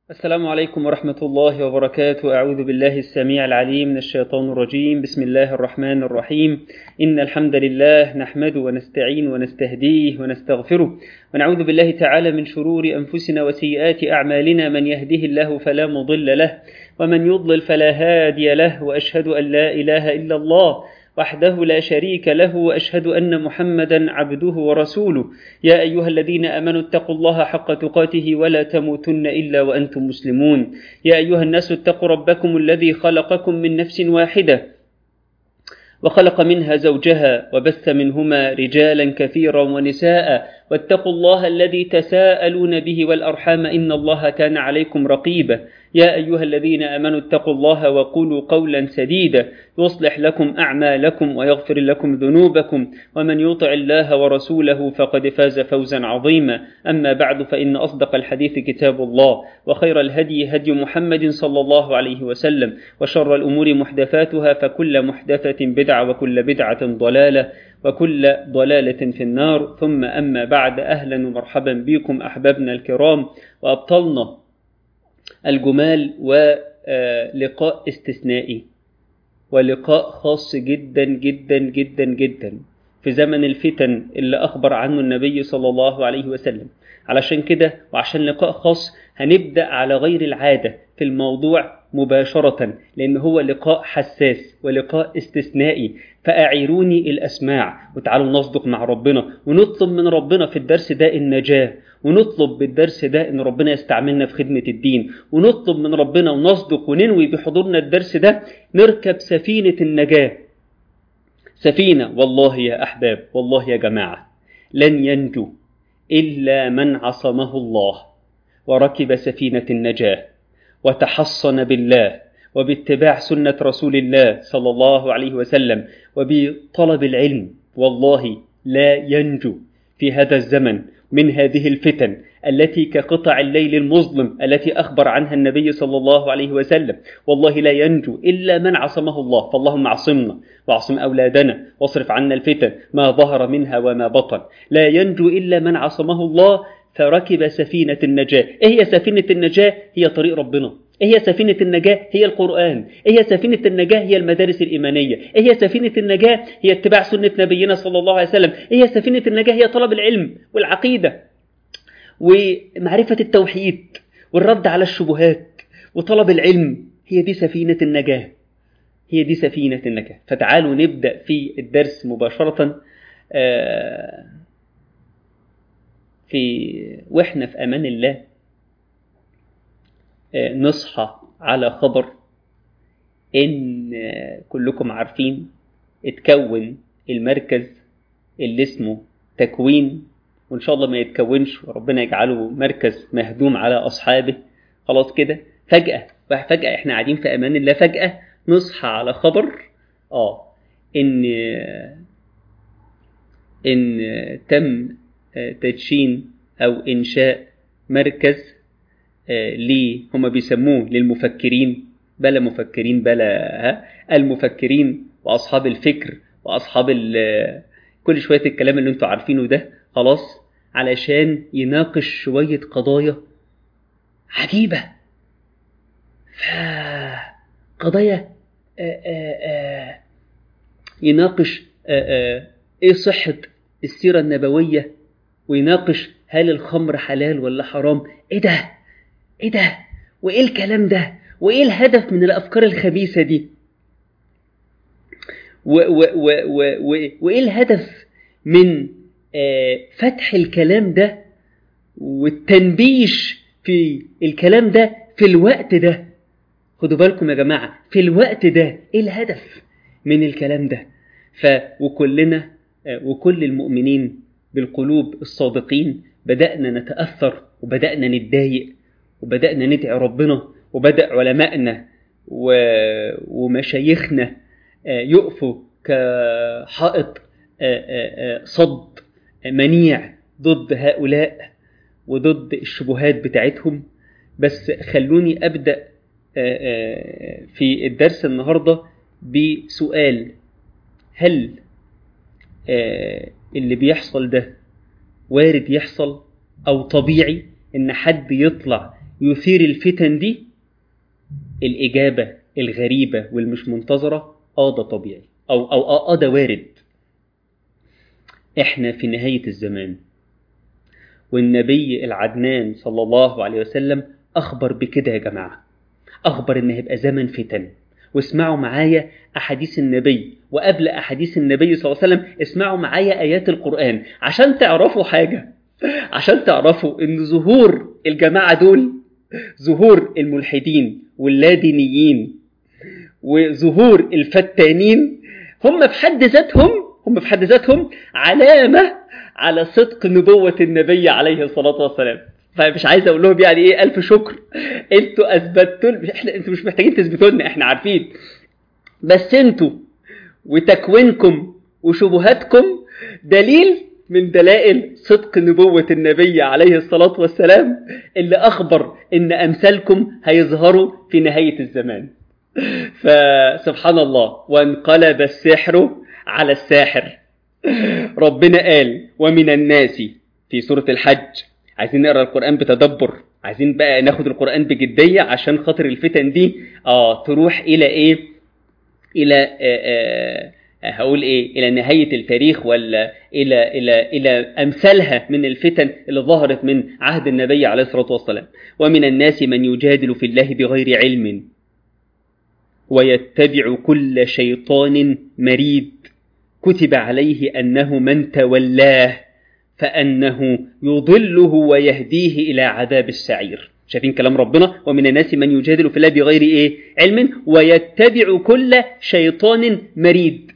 السلام عليكم ورحمة الله وبركاته أعوذ بالله السميع العليم من الشيطان الرجيم بسم الله الرحمن الرحيم إن الحمد لله نحمده ونستعين ونستهديه ونستغفره ونعوذ بالله تعالى من شرور أنفسنا وسيئات أعمالنا من يهده الله فلا مضل له ومن يضلل فلا هادي له وأشهد أن لا إله إلا الله وحده لا شريك له واشهد ان محمدا عبده ورسوله يا ايها الذين امنوا اتقوا الله حق تقاته ولا تموتن الا وانتم مسلمون يا ايها الناس اتقوا ربكم الذي خلقكم من نفس واحده وخلق منها زوجها وبث منهما رجالا كثيرا ونساء واتقوا الله الذي تساءلون به والارحام ان الله كان عليكم رقيبا يا ايها الذين امنوا اتقوا الله وقولوا قولا سديدا يصلح لكم اعمالكم ويغفر لكم ذنوبكم ومن يطع الله ورسوله فقد فاز فوزا عظيما اما بعد فان اصدق الحديث كتاب الله وخير الهدي هدي محمد صلى الله عليه وسلم وشر الامور محدثاتها فكل محدثه بدعه وكل بدعه ضلاله وكل ضلالة في النار ثم أما بعد أهلا ومرحبا بكم أحبابنا الكرام وأبطلنا الجمال ولقاء استثنائي ولقاء خاص جدا جدا جدا جدا في زمن الفتن اللي أخبر عنه النبي صلى الله عليه وسلم علشان كده وعشان لقاء خاص هنبدأ على غير العادة في الموضوع مباشرة لأن هو لقاء حساس ولقاء استثنائي فأعيروني الأسماع وتعالوا نصدق مع ربنا ونطلب من ربنا في الدرس ده النجاة ونطلب بالدرس ده ان ربنا يستعملنا في خدمة الدين ونطلب من ربنا ونصدق وننوي بحضورنا الدرس ده نركب سفينة النجاة سفينة والله يا أحباب والله يا جماعة لن ينجو إلا من عصمه الله وركب سفينة النجاة وتحصن بالله وباتباع سنة رسول الله صلى الله عليه وسلم وبطلب العلم والله لا ينجو في هذا الزمن من هذه الفتن التي كقطع الليل المظلم التي أخبر عنها النبي صلى الله عليه وسلم والله لا ينجو إلا من عصمه الله فاللهم عصمنا واعصم أولادنا واصرف عنا الفتن ما ظهر منها وما بطن لا ينجو إلا من عصمه الله فركب سفينة النجاة إيه هي سفينة النجاة هي طريق ربنا إيه هي سفينة النجاة هي القرآن إيه هي سفينة النجاة هي المدارس الإيمانية إيه هي سفينة النجاة هي اتباع سنة نبينا صلى الله عليه وسلم إيه هي سفينة النجاة هي طلب العلم والعقيدة ومعرفة التوحيد والرد على الشبهات وطلب العلم هي دي سفينة النجاة هي دي سفينة النجاة فتعالوا نبدأ في الدرس مباشرة في وإحنا في أمان الله نصحى على خبر ان كلكم عارفين اتكون المركز اللي اسمه تكوين وان شاء الله ما يتكونش وربنا يجعله مركز مهدوم على اصحابه خلاص كده فجأة فجأة احنا قاعدين في امان الله فجأة نصحى على خبر اه ان ان تم تدشين او انشاء مركز ليه هم بيسموه للمفكرين بلا مفكرين بلا ها المفكرين واصحاب الفكر واصحاب كل شويه الكلام اللي انتوا عارفينه ده خلاص علشان يناقش شويه قضايا عجيبه ف قضايا آآ آآ يناقش آآ ايه صحه السيره النبويه ويناقش هل الخمر حلال ولا حرام ايه ده ايه ده وايه الكلام ده وايه الهدف من الافكار الخبيثه دي و و و و و وايه الهدف من آه فتح الكلام ده والتنبيش في الكلام ده في الوقت ده خدوا بالكم يا جماعه في الوقت ده ايه الهدف من الكلام ده ف وكلنا آه وكل المؤمنين بالقلوب الصادقين بدانا نتاثر وبدانا نتضايق وبدأنا ندعي ربنا وبدأ علمائنا و... ومشايخنا يقفوا كحائط صد منيع ضد هؤلاء وضد الشبهات بتاعتهم بس خلوني أبدأ في الدرس النهاردة بسؤال هل اللي بيحصل ده وارد يحصل أو طبيعي إن حد يطلع يثير الفتن دي الإجابة الغريبة والمش منتظرة آه ده طبيعي أو أو آه, آه ده وارد إحنا في نهاية الزمان والنبي العدنان صلى الله عليه وسلم أخبر بكده يا جماعة أخبر إن هيبقى زمن فتن واسمعوا معايا أحاديث النبي وقبل أحاديث النبي صلى الله عليه وسلم اسمعوا معايا آيات القرآن عشان تعرفوا حاجة عشان تعرفوا إن ظهور الجماعة دول ظهور الملحدين واللادينيين وظهور الفتانين هم في حد ذاتهم هم في حد ذاتهم علامة على صدق نبوة النبي عليه الصلاة والسلام فمش عايز اقول لهم يعني ايه الف شكر انتوا اثبتوا احنا انتوا مش محتاجين تثبتوا لنا احنا عارفين بس انتوا وتكوينكم وشبهاتكم دليل من دلائل صدق نبوة النبي عليه الصلاة والسلام اللي أخبر إن أمثالكم هيظهروا في نهاية الزمان فسبحان الله وانقلب السحر على الساحر ربنا قال ومن الناس في سورة الحج عايزين نقرا القرآن بتدبر عايزين بقى ناخد القرآن بجدية عشان خاطر الفتن دي اه تروح إلى إيه إلى آه آه هقول ايه الى نهايه التاريخ ولا الى الى الى امثالها من الفتن اللي ظهرت من عهد النبي عليه الصلاه والسلام ومن الناس من يجادل في الله بغير علم ويتبع كل شيطان مريد كتب عليه انه من تولاه فانه يضله ويهديه الى عذاب السعير شايفين كلام ربنا ومن الناس من يجادل في الله بغير ايه علم ويتبع كل شيطان مريد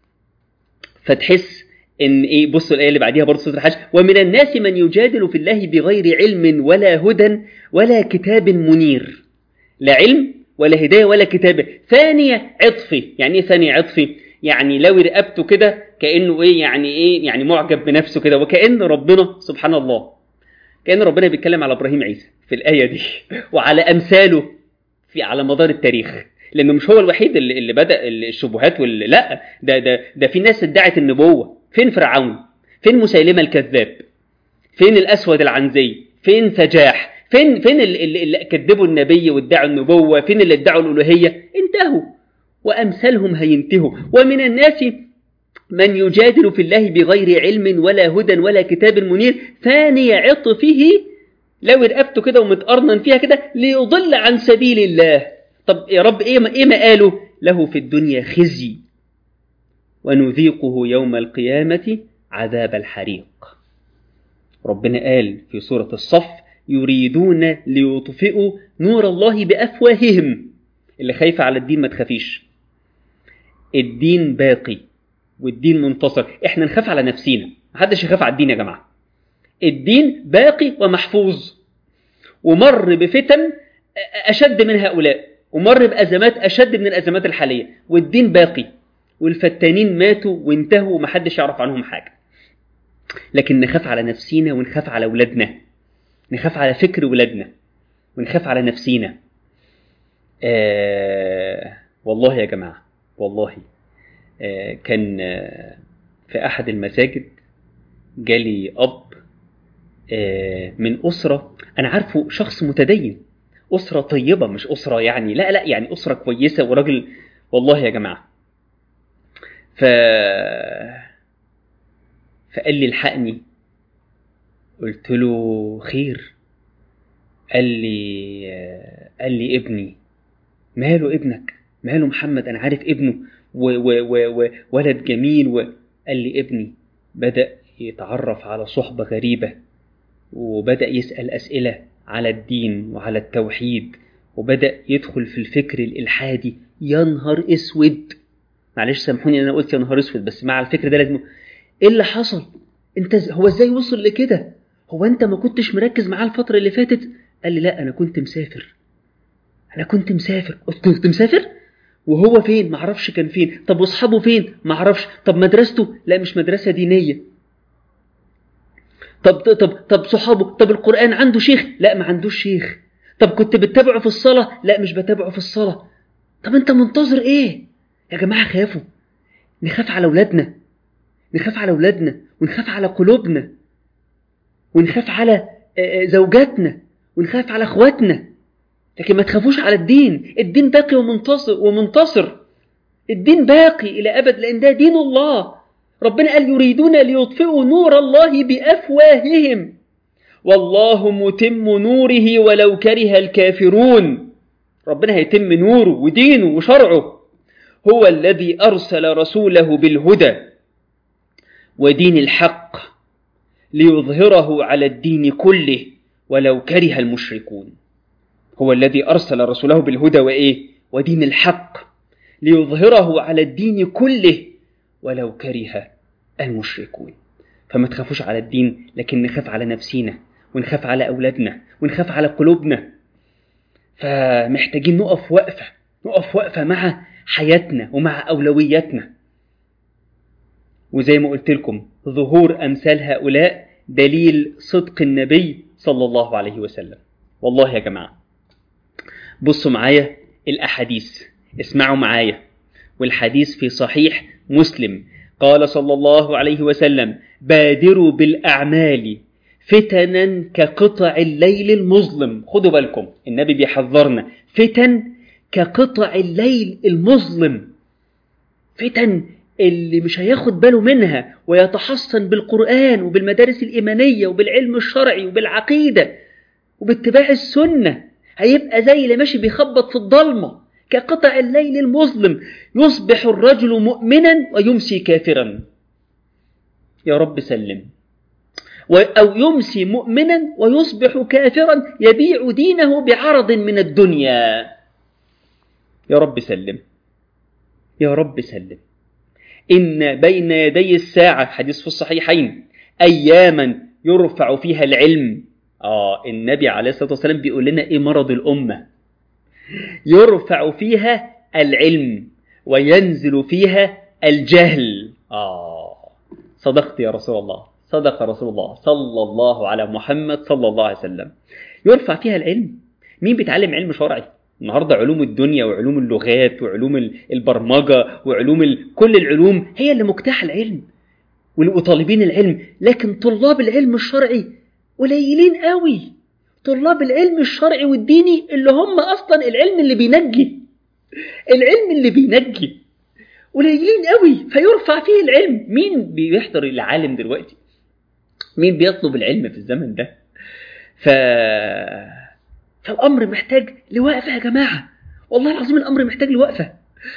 فتحس ان ايه بصوا الايه اللي بعديها برضه سوره الحج ومن الناس من يجادل في الله بغير علم ولا هدى ولا كتاب منير لا علم ولا هدايه ولا كتاب ثانيه عطفي يعني ايه ثانيه عطفي يعني لو رقبته كده كانه ايه يعني ايه يعني معجب بنفسه كده وكان ربنا سبحان الله كان ربنا بيتكلم على ابراهيم عيسى في الايه دي وعلى امثاله في على مدار التاريخ لانه مش هو الوحيد اللي, اللي بدا الشبهات واللي لا ده ده ده في ناس ادعت النبوه فين فرعون فين مسيلمه الكذاب فين الاسود العنزي فين سجاح فين فين اللي, اللي كذبوا النبي وادعوا النبوه فين اللي ادعوا الالوهيه انتهوا وامثالهم هينتهوا ومن الناس من يجادل في الله بغير علم ولا هدى ولا كتاب منير ثاني عطفه لو رقبته كده ومتقرنن فيها كده ليضل عن سبيل الله طب يا رب ايه ما ايه ما قاله له في الدنيا خزي ونذيقه يوم القيامة عذاب الحريق ربنا قال في سورة الصف يريدون ليطفئوا نور الله بأفواههم اللي خايفة على الدين ما تخافيش الدين باقي والدين منتصر احنا نخاف على نفسينا محدش يخاف على الدين يا جماعة الدين باقي ومحفوظ ومر بفتن أشد من هؤلاء ومر بأزمات أشد من الأزمات الحالية والدين باقي والفتانين ماتوا وانتهوا ومحدش يعرف عنهم حاجة لكن نخاف على نفسينا ونخاف على أولادنا نخاف على فكر ولادنا ونخاف على نفسينا آه والله يا جماعة والله آه كان آه في أحد المساجد جالي أب آه من أسرة أنا عارفه شخص متدين أسرة طيبة مش أسرة يعني لا لا يعني أسرة كويسة وراجل والله يا جماعة ف فقال لي الحقني قلت له خير قال لي قال لي ابني ماله ابنك ماله محمد انا عارف ابنه وولد جميل وقال لي ابني بدأ يتعرف على صحبة غريبة وبدأ يسأل أسئلة على الدين وعلى التوحيد وبدأ يدخل في الفكر الإلحادي يا نهار اسود معلش سامحوني انا قلت يا نهار اسود بس مع الفكر ده لازم ايه اللي حصل انت هو ازاي وصل لكده هو انت ما كنتش مركز معاه الفتره اللي فاتت قال لي لا انا كنت مسافر انا كنت مسافر كنت مسافر وهو فين معرفش كان فين طب واصحابه فين معرفش طب مدرسته لا مش مدرسه دينيه طب طب طب صحابه طب القران عنده شيخ لا ما عندوش شيخ طب كنت بتتابعه في الصلاه لا مش بتابعه في الصلاه طب انت منتظر ايه يا جماعة خافوا نخاف على أولادنا نخاف على أولادنا ونخاف على قلوبنا ونخاف على زوجاتنا ونخاف على اخواتنا لكن ما تخافوش على الدين الدين باقي ومنتصر ومنتصر الدين باقي الى ابد لان ده دين الله ربنا قال يريدون ليطفئوا نور الله بافواههم والله متم نوره ولو كره الكافرون ربنا هيتم نوره ودينه وشرعه هو الذي ارسل رسوله بالهدى ودين الحق ليظهره على الدين كله ولو كره المشركون هو الذي ارسل رسوله بالهدى وايه ودين الحق ليظهره على الدين كله ولو كره المشركون فما تخافوش على الدين لكن نخاف على نفسينا ونخاف على أولادنا ونخاف على قلوبنا فمحتاجين نقف وقفة نقف وقفة مع حياتنا ومع أولوياتنا وزي ما قلت لكم ظهور أمثال هؤلاء دليل صدق النبي صلى الله عليه وسلم والله يا جماعة بصوا معايا الأحاديث اسمعوا معايا والحديث في صحيح مسلم قال صلى الله عليه وسلم بادروا بالأعمال فتنا كقطع الليل المظلم خدوا بالكم النبي بيحذرنا فتن كقطع الليل المظلم فتن اللي مش هياخد باله منها ويتحصن بالقرآن وبالمدارس الإيمانية وبالعلم الشرعي وبالعقيدة وباتباع السنة هيبقى زي اللي ماشي بيخبط في الضلمة كقطع الليل المظلم يصبح الرجل مؤمنا ويمسي كافرا يا رب سلم أو يمسي مؤمنا ويصبح كافرا يبيع دينه بعرض من الدنيا يا رب سلم يا رب سلم إن بين يدي الساعة حديث في الصحيحين أياما يرفع فيها العلم آه النبي عليه الصلاة والسلام بيقول لنا إيه مرض الأمة يرفع فيها العلم وينزل فيها الجهل آه صدقت يا رسول الله صدق رسول الله صلى الله على محمد صلى الله عليه وسلم يرفع فيها العلم مين بيتعلم علم شرعي النهارده علوم الدنيا وعلوم اللغات وعلوم البرمجه وعلوم ال... كل العلوم هي اللي مجتاح العلم وطالبين العلم لكن طلاب العلم الشرعي قليلين قوي طلاب العلم الشرعي والديني اللي هم اصلا العلم اللي بينجي العلم اللي بينجي قليلين قوي فيرفع فيه العلم مين بيحضر العالم دلوقتي مين بيطلب العلم في الزمن ده ف فالامر محتاج لوقفه يا جماعه والله العظيم الامر محتاج لوقفه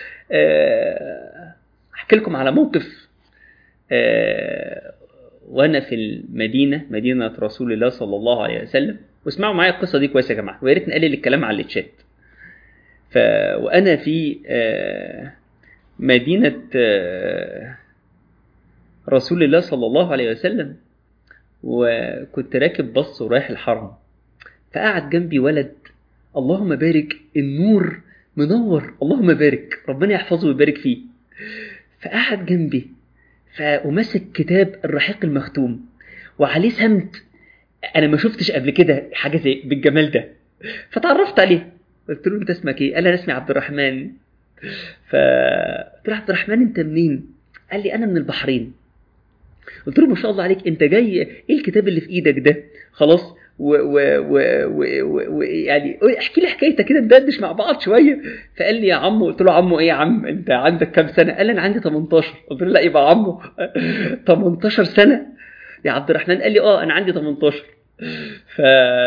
احكي لكم على موقف أه وانا في المدينه مدينه رسول الله صلى الله عليه وسلم واسمعوا معايا القصه دي كويس يا جماعه ويا ريت نقلل الكلام على الشات ف وانا في أه مدينه أه رسول الله صلى الله عليه وسلم وكنت راكب بص ورايح الحرم فقعد جنبي ولد اللهم بارك النور منور اللهم بارك ربنا يحفظه ويبارك فيه فقعد جنبي وماسك كتاب الرحيق المختوم وعليه سمت انا ما شفتش قبل كده حاجه زي بالجمال ده فتعرفت عليه قلت له انت اسمك ايه؟ قال لي انا اسمي عبد الرحمن فقلت له عبد الرحمن انت منين؟ قال لي انا من البحرين قلت له ما شاء الله عليك انت جاي ايه الكتاب اللي في ايدك ده خلاص و و و و و و يعني احكي لي حكايتك كده ندردش مع بعض شويه فقال لي يا عمو قلت له عمو ايه يا عم انت عندك كام سنه قال لي انا عندي 18 قلت له لا يبقى عمو 18 سنه يا عبد الرحمن قال لي اه انا عندي 18 ف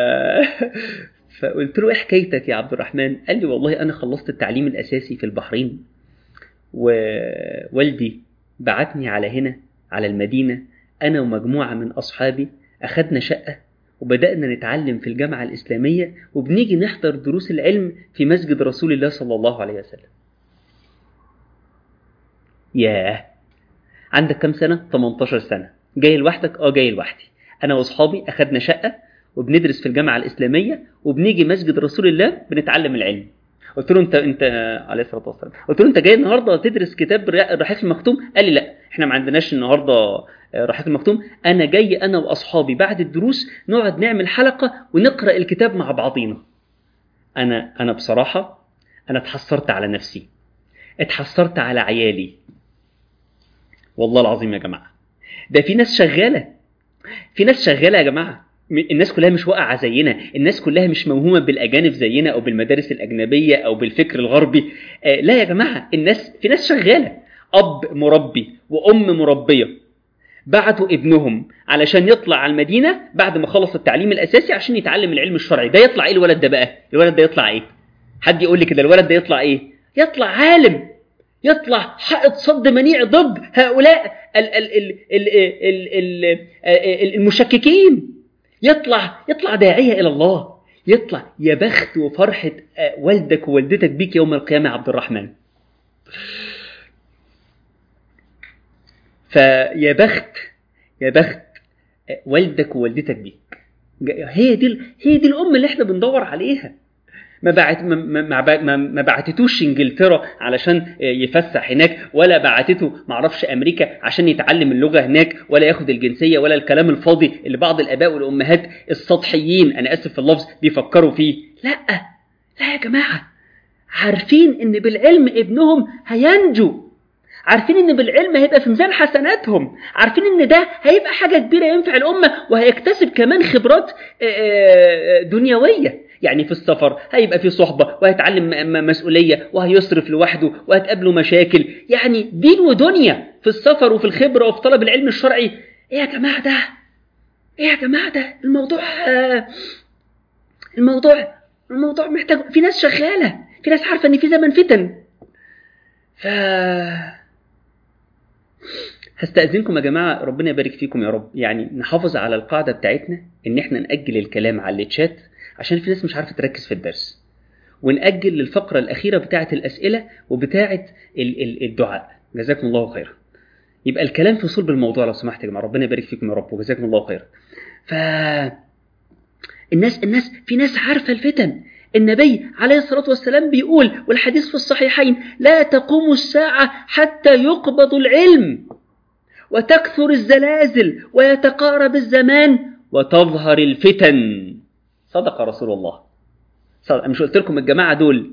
فقلت له ايه حكايتك يا عبد الرحمن قال لي والله انا خلصت التعليم الاساسي في البحرين ووالدي بعتني على هنا على المدينة أنا ومجموعة من أصحابي أخدنا شقة وبدأنا نتعلم في الجامعة الإسلامية وبنيجي نحضر دروس العلم في مسجد رسول الله صلى الله عليه وسلم ياه عندك كم سنة؟ 18 سنة جاي لوحدك؟ اه جاي لوحدي أنا وأصحابي أخدنا شقة وبندرس في الجامعة الإسلامية وبنيجي مسجد رسول الله بنتعلم العلم قلت له انت انت عليه الصلاه والسلام قلت له انت جاي النهارده تدرس كتاب الرحيق المختوم قال لي لا احنا ما عندناش النهارده رحيق المختوم انا جاي انا واصحابي بعد الدروس نقعد نعمل حلقه ونقرا الكتاب مع بعضينا انا انا بصراحه انا اتحسرت على نفسي اتحسرت على عيالي والله العظيم يا جماعه ده في ناس شغاله في ناس شغاله يا جماعه الناس كلها مش واقعة زينا الناس كلها مش موهومة بالأجانب زينا أو بالمدارس الأجنبية أو بالفكر الغربي آه لا يا جماعة الناس في ناس شغالة أب مربي وأم مربية بعتوا ابنهم علشان يطلع على المدينة بعد ما خلص التعليم الأساسي عشان يتعلم العلم الشرعي ده يطلع إيه الولد ده بقى الولد ده يطلع إيه حد يقول لي كده الولد ده يطلع إيه يطلع عالم يطلع حائط صد منيع ضد هؤلاء المشككين يطلع يطلع داعية إلى الله يطلع يا بخت وفرحة والدك ووالدتك بيك يوم القيامة يا عبد الرحمن فيا بخت يا بخت والدك ووالدتك بيك هي دي هي دي الأم اللي احنا بندور عليها ما بعت ما ما ما بعتتوش انجلترا علشان يفسح هناك ولا بعتته ما اعرفش امريكا عشان يتعلم اللغه هناك ولا ياخد الجنسيه ولا الكلام الفاضي اللي بعض الاباء والامهات السطحيين انا اسف في اللفظ بيفكروا فيه لا لا يا جماعه عارفين ان بالعلم ابنهم هينجو عارفين ان بالعلم هيبقى في ميزان حسناتهم عارفين ان ده هيبقى حاجه كبيره ينفع الامه وهيكتسب كمان خبرات دنيويه يعني في السفر هيبقى في صحبة وهيتعلم مسؤولية وهيصرف لوحده وهتقابله مشاكل يعني دين ودنيا في السفر وفي الخبرة وفي طلب العلم الشرعي ايه يا جماعة ده ايه يا جماعة ده الموضوع الموضوع الموضوع محتاج في ناس شغالة في ناس عارفة ان في زمن فتن ف هستأذنكم يا جماعة ربنا يبارك فيكم يا رب يعني نحافظ على القاعدة بتاعتنا ان احنا نأجل الكلام على التشات عشان في ناس مش عارفه تركز في الدرس ونأجل للفقرة الأخيرة بتاعة الأسئلة وبتاعة الدعاء جزاكم الله خيرا يبقى الكلام في صلب الموضوع لو سمحت يا جماعة ربنا يبارك فيكم يا رب وجزاكم الله خيرا ف الناس الناس في ناس عارفة الفتن النبي عليه الصلاة والسلام بيقول والحديث في الصحيحين لا تقوم الساعة حتى يقبض العلم وتكثر الزلازل ويتقارب الزمان وتظهر الفتن صدق رسول الله صدق. مش قلت لكم الجماعة دول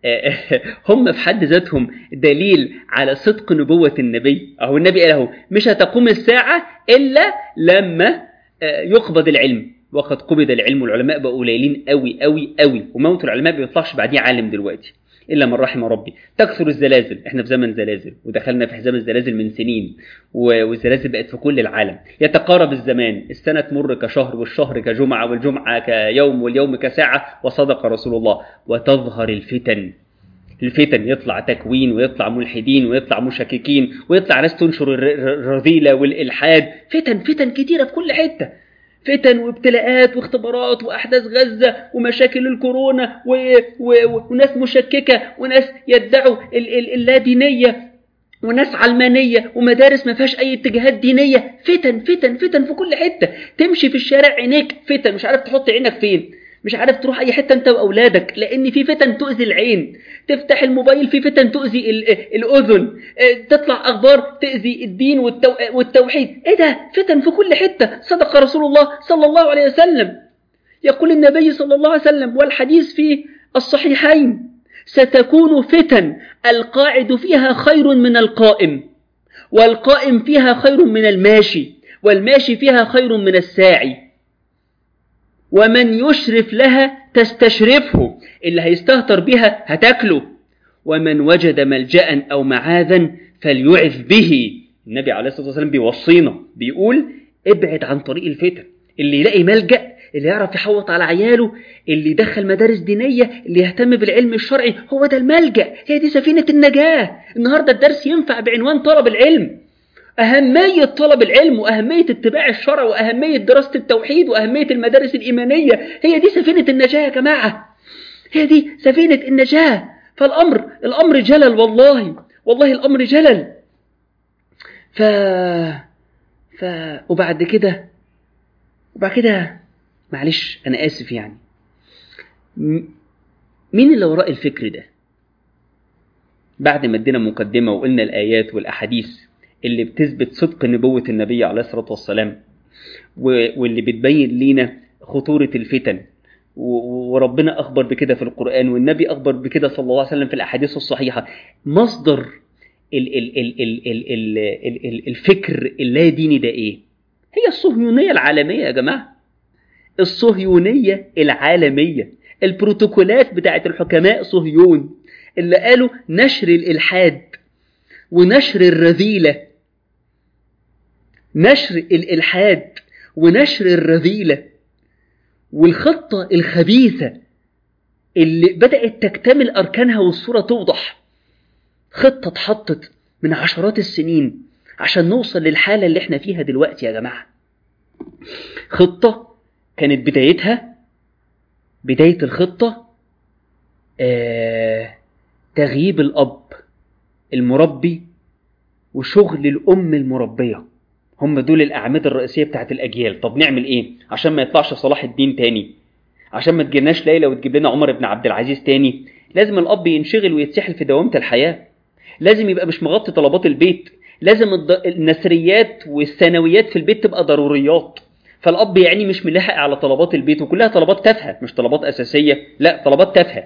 هم في حد ذاتهم دليل على صدق نبوة النبي أهو النبي قال اهو مش هتقوم الساعة إلا لما يقبض العلم وقد قبض العلم والعلماء بقوا قليلين قوي قوي قوي وموت العلماء ما بيطلعش بعديه عالم دلوقتي الا من رحم ربي تكثر الزلازل احنا في زمن زلازل ودخلنا في حزام الزلازل من سنين والزلازل بقت في كل العالم يتقارب الزمان السنه تمر كشهر والشهر كجمعه والجمعه كيوم واليوم كساعه وصدق رسول الله وتظهر الفتن الفتن يطلع تكوين ويطلع ملحدين ويطلع مشككين ويطلع ناس تنشر الرذيله والالحاد فتن فتن كتيره في كل حته فتن وابتلاءات واختبارات واحداث غزه ومشاكل الكورونا و... و... وناس مشككه وناس يدعوا ال... ال... اللادينيه وناس علمانيه ومدارس ما فيهاش اي اتجاهات دينيه فتن فتن فتن في كل حته تمشي في الشارع عينيك فتن مش عارف تحط عينك فين مش عارف تروح اي حته انت واولادك لان في فتن تؤذي العين تفتح الموبايل في فتن تؤذي الاذن تطلع اخبار تاذي الدين والتو... والتوحيد ايه ده فتن في كل حته صدق رسول الله صلى الله عليه وسلم يقول النبي صلى الله عليه وسلم والحديث في الصحيحين ستكون فتن القاعد فيها خير من القائم والقائم فيها خير من الماشي والماشي فيها خير من الساعي ومن يشرف لها تستشرفه اللي هيستهتر بها هتاكله ومن وجد ملجأ أو معاذا فليعذ به النبي عليه الصلاة والسلام بيوصينا بيقول ابعد عن طريق الفتن اللي يلاقي ملجأ اللي يعرف يحوط على عياله اللي يدخل مدارس دينية اللي يهتم بالعلم الشرعي هو ده الملجأ هي دي سفينة النجاة النهاردة الدرس ينفع بعنوان طلب العلم أهمية طلب العلم وأهمية اتباع الشرع وأهمية دراسة التوحيد وأهمية المدارس الإيمانية هي دي سفينة النجاة يا جماعة هي دي سفينة النجاة فالأمر الأمر جلل والله والله الأمر جلل ف ف وبعد كده وبعد كده معلش أنا آسف يعني مين اللي وراء الفكر ده بعد ما ادينا مقدمة وقلنا الآيات والأحاديث اللي بتثبت صدق نبوة النبي عليه الصلاة والسلام واللي بتبين لينا خطورة الفتن وربنا أخبر بكده في القرآن والنبي أخبر بكده صلى الله عليه وسلم في الأحاديث الصحيحة مصدر ال ال ال ال ال ال ال ال الفكر اللا ديني ده إيه؟ هي الصهيونية العالمية يا جماعة الصهيونية العالمية البروتوكولات بتاعت الحكماء صهيون اللي قالوا نشر الإلحاد ونشر الرذيلة نشر الإلحاد ونشر الرذيلة والخطة الخبيثة اللي بدأت تكتمل أركانها والصورة توضح خطة اتحطت من عشرات السنين عشان نوصل للحالة اللي احنا فيها دلوقتي يا جماعة خطة كانت بدايتها بداية الخطة آه تغييب الأب المربي وشغل الأم المربية هم دول الأعمدة الرئيسية بتاعت الأجيال طب نعمل إيه عشان ما يطلعش صلاح الدين تاني عشان ما تجيلناش ليلى وتجيب لنا عمر بن عبد العزيز تاني لازم الأب ينشغل ويتسحل في دوامة الحياة لازم يبقى مش مغطي طلبات البيت لازم النثريات والثانويات في البيت تبقى ضروريات فالاب يعني مش ملاحق على طلبات البيت وكلها طلبات تافهه مش طلبات اساسيه لا طلبات تافهه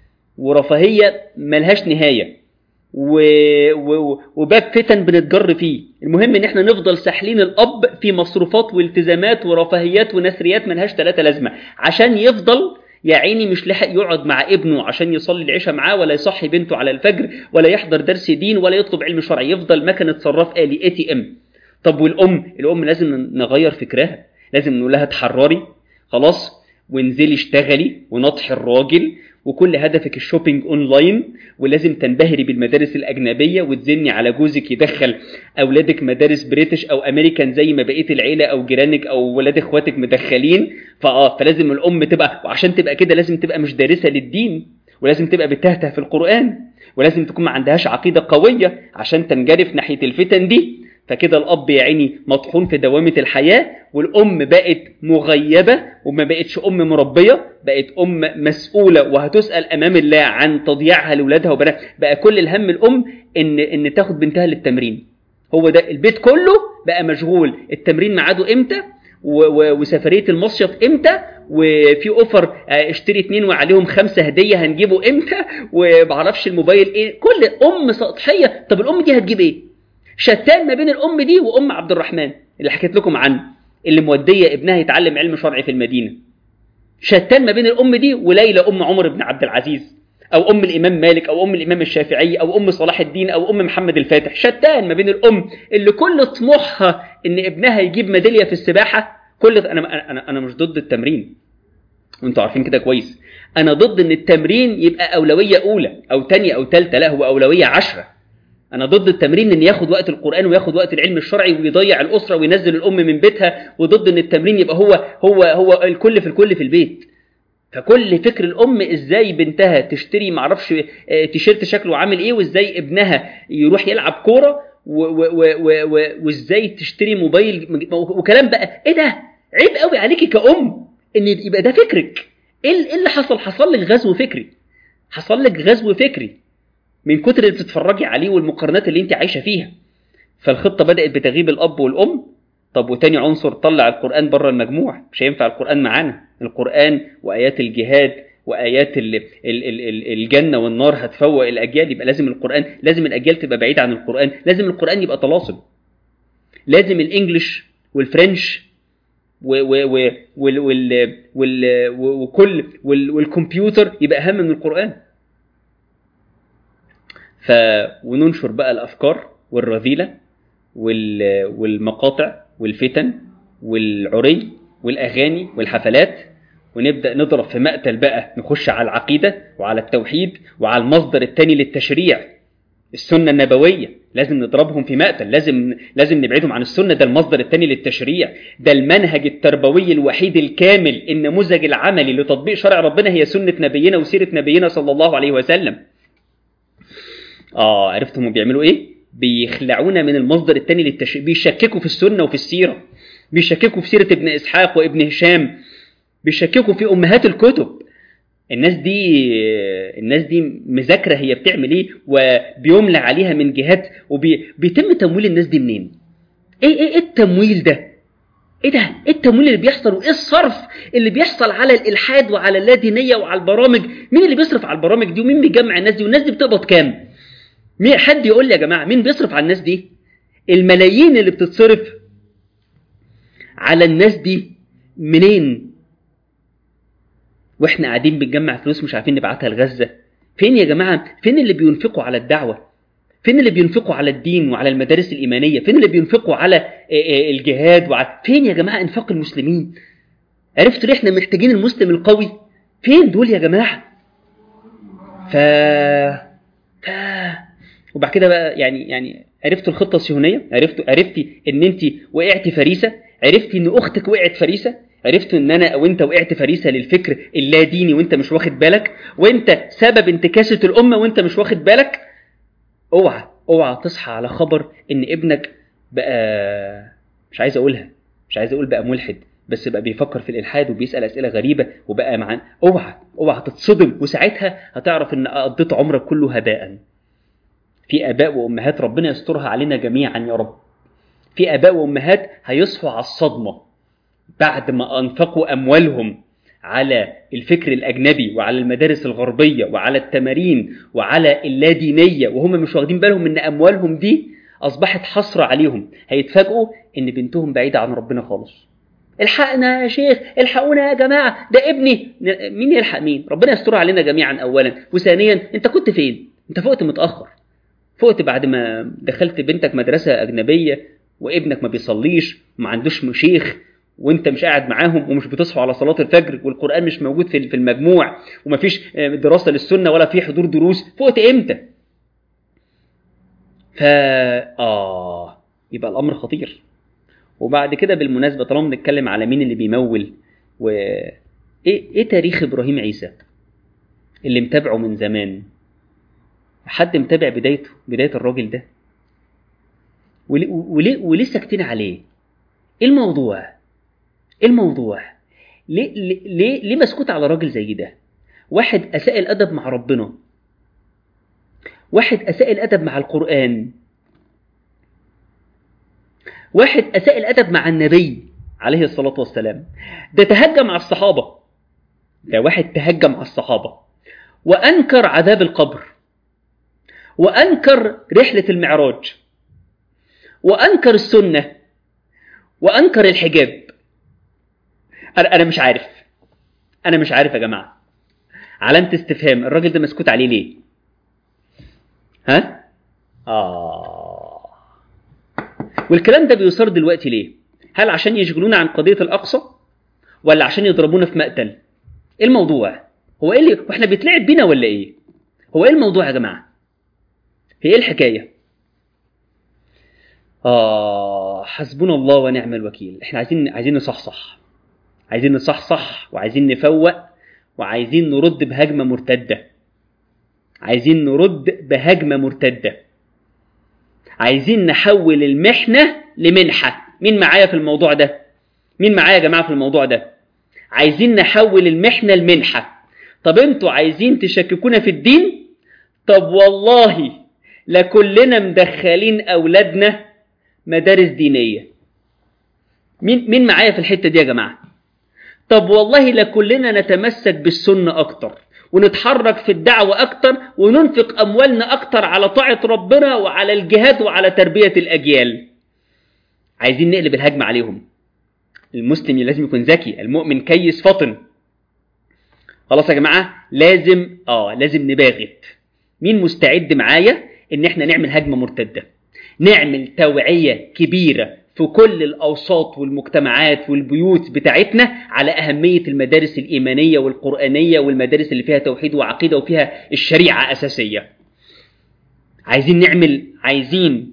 ورفاهيه ملهاش نهايه و... و... وباب فتن بنتجر فيه المهم ان احنا نفضل ساحلين الاب في مصروفات والتزامات ورفاهيات ونثريات ملهاش ثلاثه لازمه عشان يفضل يا عيني مش لحق يقعد مع ابنه عشان يصلي العشاء معاه ولا يصحي بنته على الفجر ولا يحضر درس دين ولا يطلب علم شرعي يفضل مكنه صراف آلي اي تي ام طب والام الام لازم نغير فكرها لازم نقول لها اتحرري خلاص وانزلي اشتغلي ونطحي الراجل وكل هدفك الشوبينج اونلاين ولازم تنبهري بالمدارس الاجنبيه وتزني على جوزك يدخل اولادك مدارس بريتش او امريكان زي ما بقيه العيله او جيرانك او ولاد اخواتك مدخلين فاه فلازم الام تبقى وعشان تبقى كده لازم تبقى مش دارسه للدين ولازم تبقى بتهته في القران ولازم تكون ما عندهاش عقيده قويه عشان تنجرف ناحيه الفتن دي فكده الاب يا عيني مطحون في دوامه الحياه والام بقت مغيبه وما بقتش ام مربيه بقت ام مسؤوله وهتسال امام الله عن تضييعها لاولادها وبناتها بقى كل الهم الام ان ان تاخد بنتها للتمرين هو ده البيت كله بقى مشغول التمرين ميعاده امتى وسفريه المصيف امتى وفي اوفر اشتري اتنين وعليهم خمسه هديه هنجيبه امتى ومعرفش الموبايل ايه كل ام سطحيه طب الام دي هتجيب ايه شتان ما بين الام دي وام عبد الرحمن اللي حكيت لكم عنه اللي موديه ابنها يتعلم علم شرعي في المدينه شتان ما بين الام دي وليلى ام عمر بن عبد العزيز او ام الامام مالك او ام الامام الشافعي او ام صلاح الدين او ام محمد الفاتح شتان ما بين الام اللي كل طموحها ان ابنها يجيب ميداليه في السباحه كل انا انا انا مش ضد التمرين وانتوا عارفين كده كويس انا ضد ان التمرين يبقى اولويه اولى او ثانيه او ثالثه لا هو اولويه عشرة انا ضد التمرين ان ياخد وقت القران وياخد وقت العلم الشرعي ويضيع الاسره وينزل الام من بيتها وضد ان التمرين يبقى هو هو هو الكل في الكل في البيت فكل فكر الام ازاي بنتها تشتري معرفش تيشيرت شكله عامل ايه وازاي ابنها يروح يلعب كوره وازاي تشتري موبايل وكلام بقى ايه ده عيب قوي عليكي كأم ان يبقى ده فكرك ايه اللي حصل حصل لك غزو فكري حصل لك غزو فكري من كتر اللي بتتفرجي عليه والمقارنات اللي انت عايشه فيها فالخطه بدات بتغيب الاب والام طب وتاني عنصر طلع القران بره المجموع مش هينفع القران معانا القران وايات الجهاد وايات ال ال ال الجنه والنار هتفوق الاجيال يبقى لازم القران لازم الاجيال تبقى بعيده عن القران لازم القران يبقى طلاسم لازم الانجليش والفرنش وكل والكمبيوتر يبقى اهم من القران ف وننشر بقى الافكار والرذيله وال... والمقاطع والفتن والعري والاغاني والحفلات ونبدا نضرب في مقتل بقى نخش على العقيده وعلى التوحيد وعلى المصدر الثاني للتشريع السنه النبويه لازم نضربهم في مقتل لازم لازم نبعدهم عن السنه ده المصدر الثاني للتشريع ده المنهج التربوي الوحيد الكامل النموذج العملي لتطبيق شرع ربنا هي سنه نبينا وسيره نبينا صلى الله عليه وسلم اه عرفتوا هم بيعملوا ايه بيخلعونا من المصدر الثاني للتشريع بيشككوا في السنه وفي السيره بيشككوا في سيره ابن اسحاق وابن هشام بيشككوا في امهات الكتب الناس دي الناس دي مذاكره هي بتعمل ايه وبيملى عليها من جهات وبيتم تمويل الناس دي منين ايه ايه, إيه التمويل ده ايه ده ايه التمويل اللي بيحصل وايه الصرف اللي بيحصل على الالحاد وعلى اللادينيه وعلى البرامج مين اللي بيصرف على البرامج دي ومين بيجمع الناس دي والناس دي بتقبض كام مين حد يقول لي يا جماعه مين بيصرف على الناس دي الملايين اللي بتتصرف على الناس دي منين واحنا قاعدين بنجمع فلوس مش عارفين نبعتها لغزه فين يا جماعه فين اللي بينفقوا على الدعوه فين اللي بينفقوا على الدين وعلى المدارس الايمانيه فين اللي بينفقوا على الجهاد وعلى فين يا جماعه انفاق المسلمين عرفتوا ليه احنا محتاجين المسلم القوي فين دول يا جماعه ف ف وبعد كده بقى يعني يعني عرفتوا الخطه الصهيونيه عرفتوا عرفتي ان انت وقعتي فريسه عرفتي ان اختك وقعت فريسه عرفتوا ان انا وانت وقعت فريسه للفكر اللا ديني وانت مش واخد بالك وانت سبب انتكاسه الامه وانت مش واخد بالك اوعى اوعى تصحى على خبر ان ابنك بقى مش عايز اقولها مش عايز اقول بقى ملحد بس بقى بيفكر في الالحاد وبيسال اسئله غريبه وبقى مع اوعى اوعى تتصدم وساعتها هتعرف ان قضيت عمرك كله هباء في اباء وامهات ربنا يسترها علينا جميعا يا رب في اباء وامهات هيصحوا على الصدمه بعد ما انفقوا اموالهم على الفكر الاجنبي وعلى المدارس الغربيه وعلى التمارين وعلى اللادينيه وهم مش واخدين بالهم ان اموالهم دي اصبحت حسره عليهم هيتفاجئوا ان بنتهم بعيده عن ربنا خالص الحقنا يا شيخ الحقونا يا جماعه ده ابني مين يلحق مين ربنا يستر علينا جميعا اولا وثانيا انت كنت فين انت فقت متاخر فقت بعد ما دخلت بنتك مدرسه اجنبيه وابنك ما بيصليش وما عندوش شيخ وانت مش قاعد معاهم ومش بتصحوا على صلاه الفجر والقران مش موجود في المجموع ومفيش دراسه للسنه ولا في حضور دروس فقت امتى فا اه يبقى الامر خطير وبعد كده بالمناسبه طالما بنتكلم على مين اللي بيمول و ايه ايه تاريخ ابراهيم عيسى اللي متابعه من زمان حد متابع بدايته بدايه الراجل ده وليه وليه, وليه ساكتين عليه ايه الموضوع ايه الموضوع ليه ليه ليه مسكوت على راجل زي ده واحد اساء الادب مع ربنا واحد اساء الادب مع القران واحد اساء الادب مع النبي عليه الصلاه والسلام ده تهجم على الصحابه ده واحد تهجم على الصحابه وانكر عذاب القبر وانكر رحله المعراج وانكر السنه وانكر الحجاب انا انا مش عارف انا مش عارف يا جماعه علامه استفهام الراجل ده مسكوت عليه ليه ها اه والكلام ده بيصار دلوقتي ليه هل عشان يشغلونا عن قضيه الاقصى ولا عشان يضربونا في مقتل ايه الموضوع هو ايه اللي واحنا بيتلعب بينا ولا ايه هو ايه الموضوع يا جماعه هي ايه الحكايه آه حسبنا الله ونعم الوكيل احنا عايزين عايزين نصحصح عايزين نصحصح وعايزين نفوق وعايزين نرد بهجمة مرتدة عايزين نرد بهجمة مرتدة عايزين نحول المحنة لمنحة مين معايا في الموضوع ده مين معايا يا جماعة في الموضوع ده عايزين نحول المحنة لمنحة طب انتوا عايزين تشككونا في الدين طب والله لكلنا مدخلين أولادنا مدارس دينية مين مين معايا في الحتة دي يا جماعة طب والله لكلنا نتمسك بالسنة أكتر ونتحرك في الدعوة أكتر وننفق أموالنا أكتر على طاعة ربنا وعلى الجهاد وعلى تربية الأجيال عايزين نقلب الهجمة عليهم المسلم لازم يكون ذكي المؤمن كيس فطن خلاص يا جماعة لازم آه لازم نباغت مين مستعد معايا إن إحنا نعمل هجمة مرتدة نعمل توعية كبيرة في كل الأوساط والمجتمعات والبيوت بتاعتنا على أهمية المدارس الإيمانية والقرآنية والمدارس اللي فيها توحيد وعقيدة وفيها الشريعة أساسية عايزين نعمل عايزين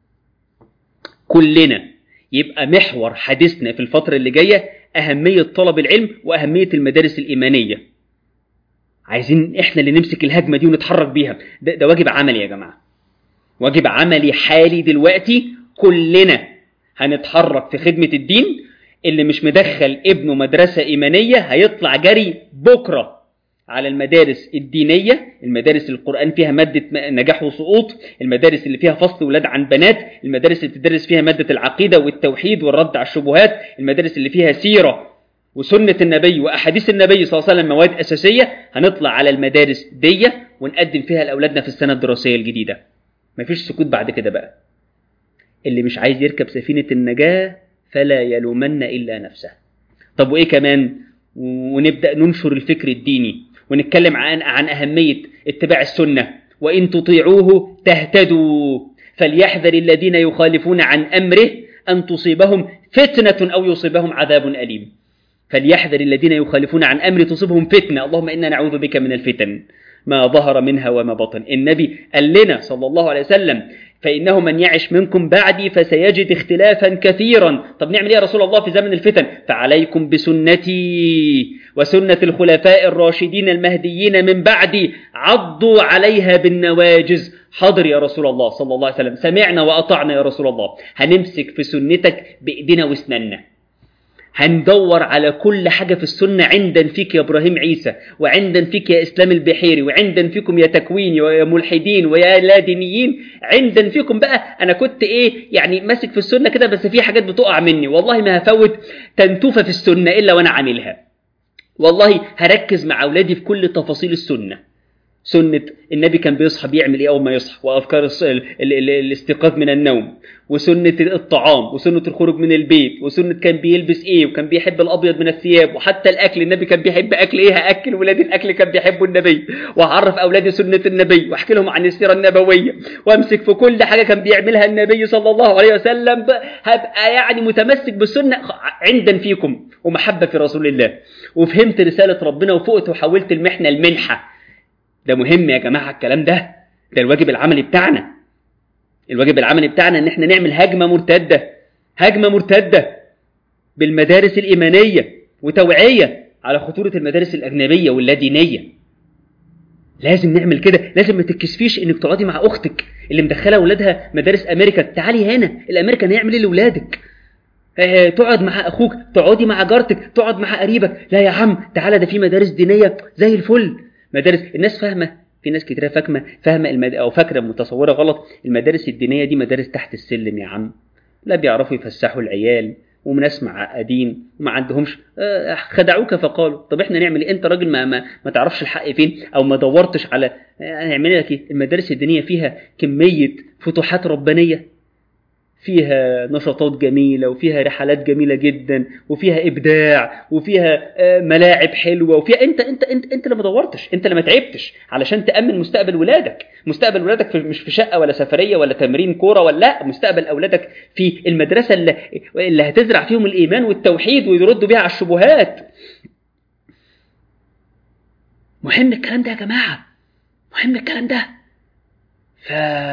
كلنا يبقى محور حديثنا في الفترة اللي جاية أهمية طلب العلم وأهمية المدارس الإيمانية عايزين إحنا اللي نمسك الهجمة دي ونتحرك بيها ده, ده واجب عملي يا جماعة واجب عملي حالي دلوقتي كلنا هنتحرك في خدمة الدين اللي مش مدخل ابنه مدرسة إيمانية هيطلع جري بكرة على المدارس الدينية المدارس القرآن فيها مادة نجاح وسقوط المدارس اللي فيها فصل ولاد عن بنات المدارس اللي بتدرس فيها مادة العقيدة والتوحيد والرد على الشبهات المدارس اللي فيها سيرة وسنة النبي وأحاديث النبي صلى الله عليه وسلم مواد أساسية هنطلع على المدارس دي ونقدم فيها لأولادنا في السنة الدراسية الجديدة مفيش سكوت بعد كده بقى اللي مش عايز يركب سفينة النجاة فلا يلومن إلا نفسه طب وإيه كمان ونبدا ننشر الفكر الديني ونتكلم عن عن اهميه اتباع السنه وان تطيعوه تهتدوا فليحذر الذين يخالفون عن امره ان تصيبهم فتنه او يصيبهم عذاب اليم فليحذر الذين يخالفون عن امر تصيبهم فتنه اللهم انا نعوذ بك من الفتن ما ظهر منها وما بطن النبي قال لنا صلى الله عليه وسلم فإنه من يعش منكم بعدي فسيجد اختلافا كثيرا طب نعمل ايه يا رسول الله في زمن الفتن فعليكم بسنتي وسنة الخلفاء الراشدين المهديين من بعدي عضوا عليها بالنواجز حاضر يا رسول الله صلى الله عليه وسلم سمعنا وأطعنا يا رسول الله هنمسك في سنتك بإيدينا واسناننا هندور على كل حاجة في السنة عندن فيك يا إبراهيم عيسى وعندن فيك يا إسلام البحيري وعندن فيكم يا تكويني ويا ملحدين ويا لا دينيين عندن فيكم بقى أنا كنت إيه يعني ماسك في السنة كده بس في حاجات بتقع مني والله ما هفوت تنتوفة في السنة إلا وأنا عاملها والله هركز مع أولادي في كل تفاصيل السنة سنة النبي كان بيصحى بيعمل ايه اول ما يصحى وافكار الاستيقاظ من النوم وسنة الطعام وسنة الخروج من البيت وسنة كان بيلبس ايه وكان بيحب الابيض من الثياب وحتى الاكل النبي كان بيحب اكل ايه هاكل ولادي الاكل كان بيحبه النبي واعرف اولادي سنة النبي واحكي لهم عن السيرة النبوية وامسك في كل حاجة كان بيعملها النبي صلى الله عليه وسلم هبقى يعني متمسك بالسنة عندا فيكم ومحبة في رسول الله وفهمت رسالة ربنا وفقت وحولت المحنة المنحة ده مهم يا جماعة الكلام ده ده الواجب العملي بتاعنا الواجب العملي بتاعنا ان احنا نعمل هجمة مرتدة هجمة مرتدة بالمدارس الإيمانية وتوعية على خطورة المدارس الأجنبية واللادينية لازم نعمل كده لازم ما تتكسفيش انك تقعدي مع اختك اللي مدخله اولادها مدارس امريكا تعالي هنا الامريكان هيعمل ايه لاولادك اه تقعد مع اخوك تقعدي مع جارتك تقعد مع قريبك لا يا عم تعالى ده في مدارس دينيه زي الفل مدارس الناس فاهمه في ناس كتير فاهمه فاهمه المد... او فاكره متصوره غلط المدارس الدينيه دي مدارس تحت السلم يا عم لا بيعرفوا يفسحوا العيال وناس معقدين وما عندهمش آه خدعوك فقالوا طب احنا نعمل ايه انت راجل ما, ما, ما تعرفش الحق فين او ما دورتش على هنعمل لك ايه المدارس الدينيه فيها كميه فتوحات ربانيه فيها نشاطات جميلة وفيها رحلات جميلة جدا وفيها إبداع وفيها ملاعب حلوة وفيها أنت أنت أنت أنت اللي ما دورتش أنت اللي ما تعبتش علشان تأمن مستقبل ولادك مستقبل ولادك في مش في شقة ولا سفرية ولا تمرين كورة ولا لا مستقبل أولادك في المدرسة اللي, اللي هتزرع فيهم الإيمان والتوحيد ويردوا بيها على الشبهات مهم الكلام ده يا جماعة مهم الكلام ده ف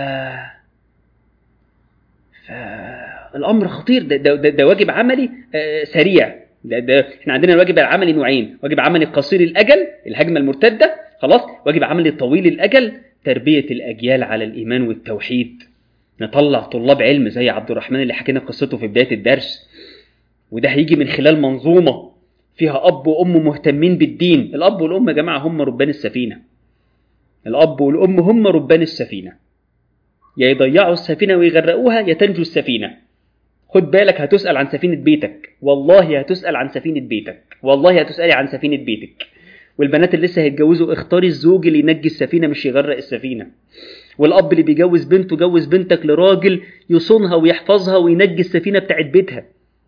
فالامر خطير ده, ده, ده, ده واجب عملي آه سريع ده, ده احنا عندنا الواجب العملي نوعين واجب عملي قصير الاجل الهجمه المرتده خلاص واجب عملي طويل الاجل تربيه الاجيال على الايمان والتوحيد نطلع طلاب علم زي عبد الرحمن اللي حكينا قصته في بدايه الدرس وده هيجي من خلال منظومه فيها اب وام مهتمين بالدين الاب والام يا جماعه هم ربان السفينه الاب والام هم ربان السفينه يا يضيعوا السفينة ويغرقوها يا تنجو السفينة خد بالك هتسأل عن سفينة بيتك والله هتسأل عن سفينة بيتك والله هتسألي عن سفينة بيتك والبنات اللي لسه هيتجوزوا اختاري الزوج اللي ينجي السفينة مش يغرق السفينة والأب اللي بيجوز بنته جوز بنتك لراجل يصونها ويحفظها وينجي السفينة بتاعت بيتها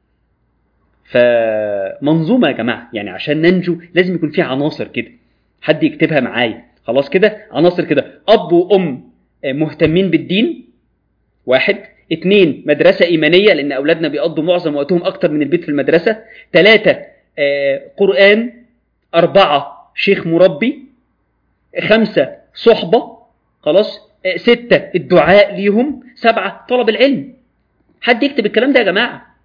فمنظومة يا جماعة يعني عشان ننجو لازم يكون في عناصر كده حد يكتبها معايا خلاص كده عناصر كده أب وأم مهتمين بالدين واحد اثنين مدرسة إيمانية لأن أولادنا بيقضوا معظم وقتهم أكتر من البيت في المدرسة ثلاثة قرآن أربعة شيخ مربي خمسة صحبة خلاص ستة الدعاء ليهم سبعة طلب العلم حد يكتب الكلام ده يا جماعة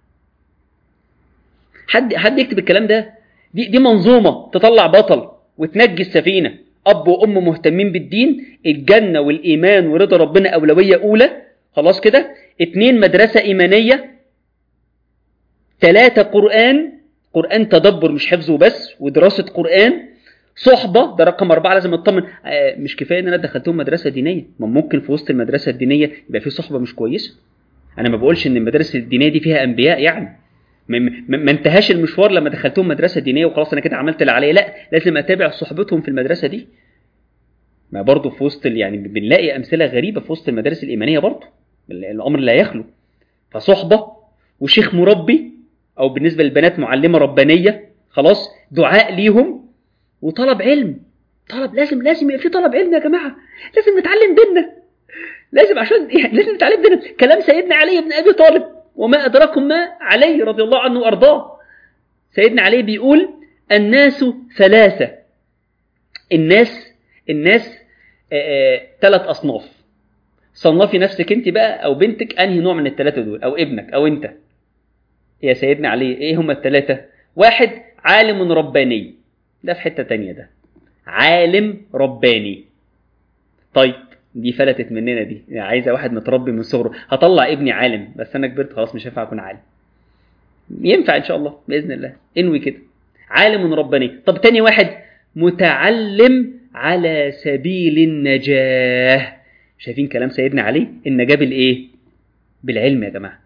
حد حد يكتب الكلام ده دي دي منظومة تطلع بطل وتنجي السفينة أب وأم مهتمين بالدين الجنة والإيمان ورضا ربنا أولوية أولى خلاص كده اتنين مدرسة إيمانية تلاتة قرآن قرآن تدبر مش حفظه بس ودراسة قرآن صحبة ده رقم أربعة لازم اطمن آه مش كفاية إن أنا دخلتهم مدرسة دينية ما ممكن في وسط المدرسة الدينية يبقى في صحبة مش كويسة أنا ما بقولش إن المدارس الدينية دي فيها أنبياء يعني ما انتهاش المشوار لما دخلتهم مدرسة دينية وخلاص أنا كده عملت اللي عليا لا لازم أتابع صحبتهم في المدرسة دي ما برضه في وسط يعني بنلاقي أمثلة غريبة في وسط المدارس الإيمانية برضه الأمر لا يخلو فصحبة وشيخ مربي أو بالنسبة للبنات معلمة ربانية خلاص دعاء ليهم وطلب علم طلب لازم لازم يبقى في طلب علم يا جماعه لازم نتعلم ديننا لازم عشان يعني لازم نتعلم ديننا كلام سيدنا علي بن ابي طالب وما ادراكم ما علي رضي الله عنه وارضاه سيدنا علي بيقول الناس ثلاثه الناس الناس ثلاث اصناف صنفي نفسك انت بقى او بنتك انهي نوع من الثلاثه دول او ابنك او انت يا سيدنا علي ايه هما الثلاثه واحد عالم رباني ده في حته تانية ده عالم رباني طيب دي فلتت مننا دي يعني عايزه واحد متربي من صغره هطلع ابني عالم بس انا كبرت خلاص مش هينفع اكون عالم ينفع ان شاء الله باذن الله انوي كده عالم رباني طب تاني واحد متعلم على سبيل النجاه شايفين كلام سيدنا علي النجاه بالايه بالعلم يا جماعه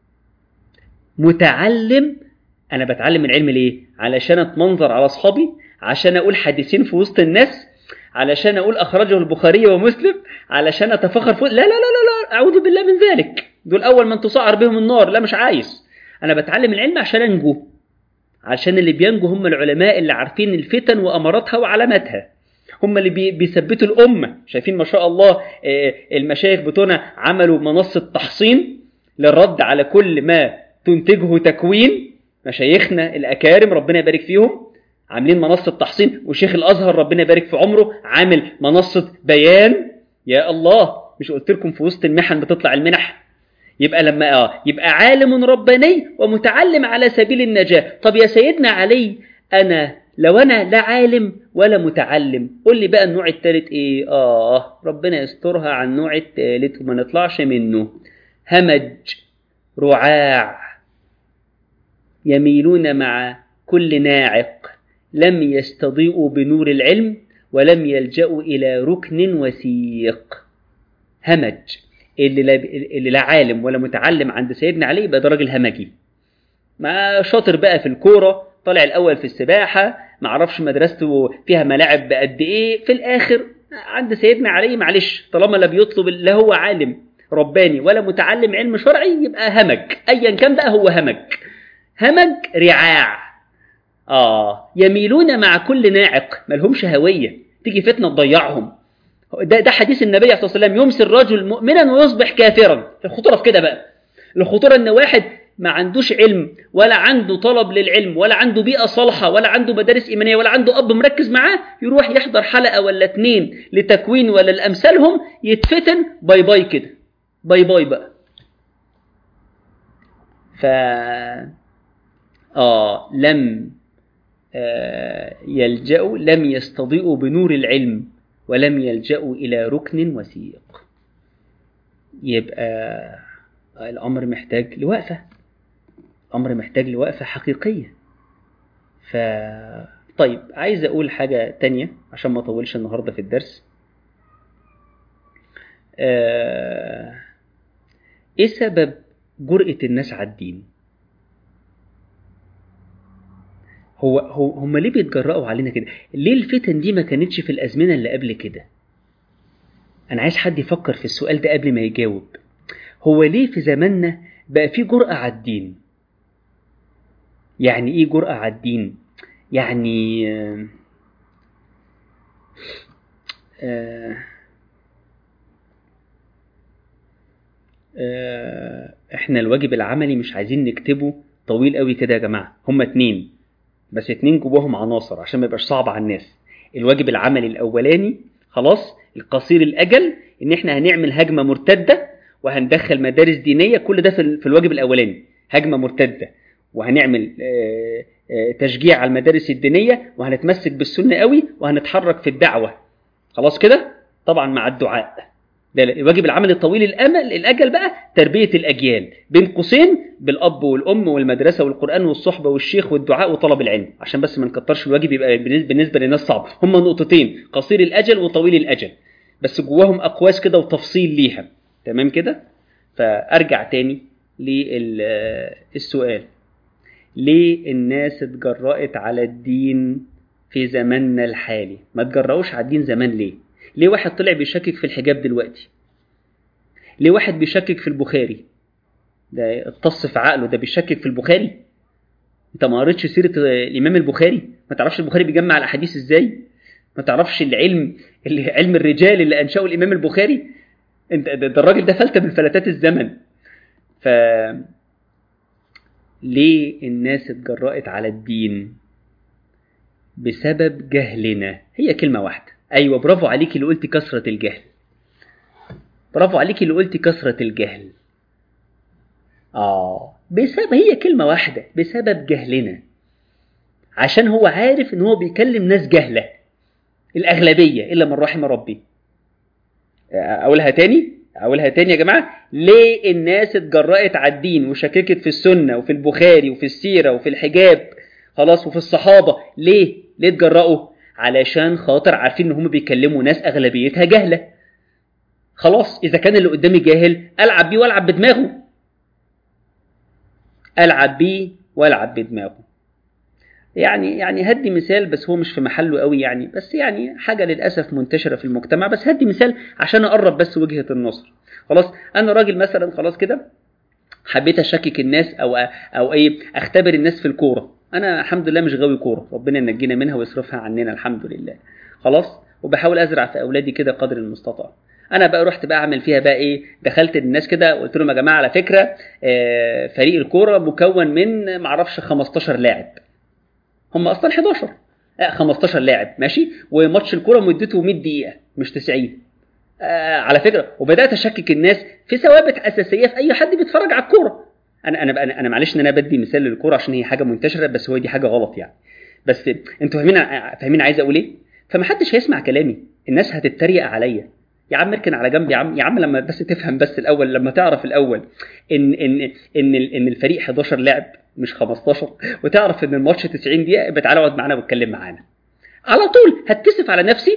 متعلم انا بتعلم العلم ليه علشان اتمنظر على اصحابي عشان اقول حديثين في وسط الناس علشان اقول اخرجه البخاري ومسلم علشان اتفخر فوق لا لا لا لا, لا. اعوذ بالله من ذلك دول اول من تسعر بهم النار لا مش عايز انا بتعلم العلم عشان انجو عشان اللي بينجو هم العلماء اللي عارفين الفتن واماراتها وعلاماتها هم اللي بيثبتوا الامه شايفين ما شاء الله المشايخ بتوعنا عملوا منصه تحصين للرد على كل ما تنتجه تكوين مشايخنا الاكارم ربنا يبارك فيهم عاملين منصه تحصين وشيخ الازهر ربنا يبارك في عمره عامل منصه بيان يا الله مش قلت لكم في وسط المحن بتطلع المنح يبقى لما اه يبقى عالم رباني ومتعلم على سبيل النجاه طب يا سيدنا علي انا لو انا لا عالم ولا متعلم قول لي بقى النوع الثالث ايه اه ربنا يسترها على النوع الثالث وما نطلعش منه همج رعاع يميلون مع كل ناعق لم يستضيئوا بنور العلم ولم يلجأوا إلى ركن وثيق همج اللي لا, اللي لا عالم ولا متعلم عند سيدنا علي يبقى ده راجل همجي ما شاطر بقى في الكورة طالع الأول في السباحة ما عرفش مدرسته فيها ملاعب بقد إيه في الآخر عند سيدنا علي معلش طالما لا بيطلب لا هو عالم رباني ولا متعلم علم شرعي يبقى همج أيا كان بقى هو همج همج رعاع آه يميلون مع كل ناعق ملهمش هوية تيجي فتنة تضيعهم ده, ده حديث النبي صلى الله عليه وسلم يمسي الرجل مؤمنا ويصبح كافرا الخطورة في كده بقى الخطورة ان واحد ما عندوش علم ولا عنده طلب للعلم ولا عنده بيئة صالحة ولا عنده مدارس إيمانية ولا عنده أب مركز معاه يروح يحضر حلقة ولا اتنين لتكوين ولا لأمثالهم يتفتن باي باي كده باي باي بقى ف آه لم آه يلجأوا لم يستضيئوا بنور العلم ولم يلجأوا إلى ركن وثيق يبقى الأمر محتاج لوقفة الأمر محتاج لوقفة حقيقية ف طيب عايز أقول حاجة تانية عشان ما أطولش النهاردة في الدرس آه... إيه سبب جرأة الناس على الدين؟ هو هو هم ليه بيتجرأوا علينا كده؟ ليه الفتن دي ما كانتش في الأزمنة اللي قبل كده؟ أنا عايز حد يفكر في السؤال ده قبل ما يجاوب. هو ليه في زماننا بقى في جرأة على الدين؟ يعني إيه جرأة على الدين؟ يعني آه آه آه احنا الواجب العملي مش عايزين نكتبه طويل قوي كده يا جماعة هما اتنين بس اتنين جواهم عناصر عشان ما يبقاش صعب على الناس الواجب العملي الاولاني خلاص القصير الاجل ان احنا هنعمل هجمه مرتده وهندخل مدارس دينيه كل ده في الواجب الاولاني هجمه مرتده وهنعمل تشجيع على المدارس الدينيه وهنتمسك بالسنه قوي وهنتحرك في الدعوه خلاص كده طبعا مع الدعاء ده الواجب العملي الطويل الامل الاجل بقى تربيه الاجيال بين قوسين بالاب والام والمدرسه والقران والصحبه والشيخ والدعاء وطلب العلم عشان بس ما نكترش الواجب يبقى بالنسبه للناس صعب هم نقطتين قصير الاجل وطويل الاجل بس جواهم اقواس كده وتفصيل ليها تمام كده فارجع تاني للسؤال ليه الناس اتجرأت على الدين في زماننا الحالي ما تجرؤوش على الدين زمان ليه ليه واحد طلع بيشكك في الحجاب دلوقتي ليه واحد بيشكك في البخاري ده اتص في عقله ده بيشكك في البخاري انت ما قريتش سيره الامام البخاري ما تعرفش البخاري بيجمع الاحاديث ازاي ما تعرفش العلم اللي علم الرجال اللي انشاه الامام البخاري انت ده ده الراجل ده فلتة من فلتات الزمن ف ليه الناس اتجرأت على الدين بسبب جهلنا هي كلمة واحدة أيوة برافو عليكي اللي قلتي كثرة الجهل برافو عليكي اللي قلتي كثرة الجهل آه بسبب هي كلمة واحدة بسبب جهلنا عشان هو عارف إن هو بيكلم ناس جهلة الأغلبية إلا من رحم ربي أقولها تاني أقولها تاني يا جماعة ليه الناس اتجرأت على الدين وشككت في السنة وفي البخاري وفي السيرة وفي الحجاب خلاص وفي الصحابة ليه ليه اتجرأوا علشان خاطر عارفين ان هم بيكلموا ناس اغلبيتها جهله خلاص اذا كان اللي قدامي جاهل العب بيه والعب بدماغه العب بيه والعب بدماغه يعني يعني هدي مثال بس هو مش في محله قوي يعني بس يعني حاجه للاسف منتشره في المجتمع بس هدي مثال عشان اقرب بس وجهه النظر خلاص انا راجل مثلا خلاص كده حبيت اشكك الناس او او ايه اختبر الناس في الكوره انا الحمد لله مش غاوي كوره ربنا ينجينا منها ويصرفها عننا الحمد لله خلاص وبحاول ازرع في اولادي كده قدر المستطاع انا بقى رحت بقى اعمل فيها بقى ايه دخلت للناس كده قلت لهم يا جماعه على فكره آه، فريق الكوره مكون من معرفش 15 لاعب هم اصلا 11 آه 15 لاعب ماشي وماتش الكوره مدته 100 دقيقه مش 90 آه على فكره وبدات اشكك الناس في ثوابت اساسيه في اي حد بيتفرج على الكوره انا انا انا, أنا معلش ان انا بدي مثال للكوره عشان هي حاجه منتشره بس هو دي حاجه غلط يعني بس انتوا فاهمين فاهمين عايز اقول ايه فمحدش هيسمع كلامي الناس هتتريق عليا يا عم اركن على جنب يا عم يا عم لما بس تفهم بس الاول لما تعرف الاول ان ان ان ان الفريق 11 لاعب مش 15 وتعرف ان الماتش 90 دقيقه يبقى تعالى اقعد معانا واتكلم معانا على طول هتكسف على نفسي